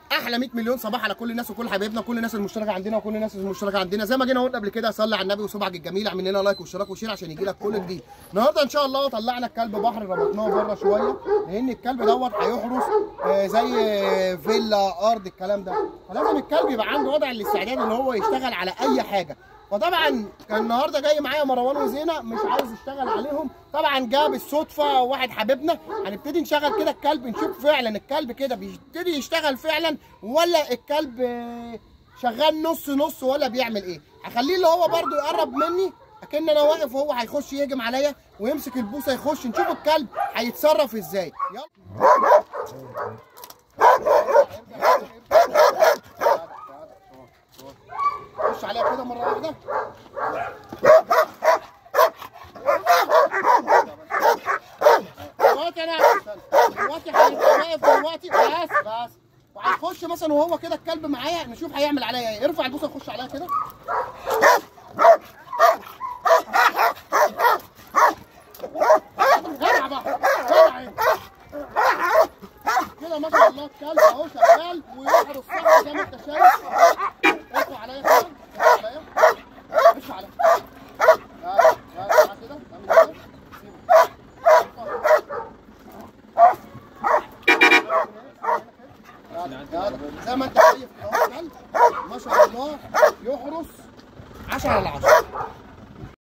احلى 100 مليون صباح على كل الناس وكل حبايبنا وكل الناس المشتركه عندنا وكل الناس المشتركه عندنا زي ما جينا قلنا قبل كده صلي على النبي وصبعك الجميل اعمل لنا لايك واشتراك وشير عشان يجي لك كل جديد النهارده ان شاء الله طلعنا الكلب بحر ربطناه بره شويه لان الكلب دوت هيحرس آه، زي آه، فيلا ارض الكلام ده فلازم الكلب يبقى عنده وضع الاستعداد ان هو يشتغل على اي حاجه فطبعا كان النهارده جاي معايا مروان وزينه مش عايز يشتغل عليهم طبعا جاب الصدفه واحد حبيبنا هنبتدي نشغل كده الكلب نشوف فعلا الكلب كده بيبتدي يشتغل فعلا ولا الكلب آه، شغال نص نص ولا بيعمل ايه هخليه اللي هو برده يقرب مني اكن انا واقف وهو هيخش يهجم عليا ويمسك البوصه يخش نشوف الكلب هيتصرف ازاي يلا خش عليها كده مره واحده دلوقتي انا دلوقتي هيبقى واقف دلوقتي بس بس وهيخش مثلا وهو كده الكلب معايا نشوف هيعمل عليا ايه ارفع البوصه يخش عليها كده جدع بقى جدع ايه كده ما شاء الله الكلب اهو شغال ويحرس صح زي ما انت شايف ارفع عليا كده ارفع عليا ارفع عليا لا لا لا كده اعمل كده زي ما انت شايف اهو الكلب ما شاء الله يحرس 10 على 10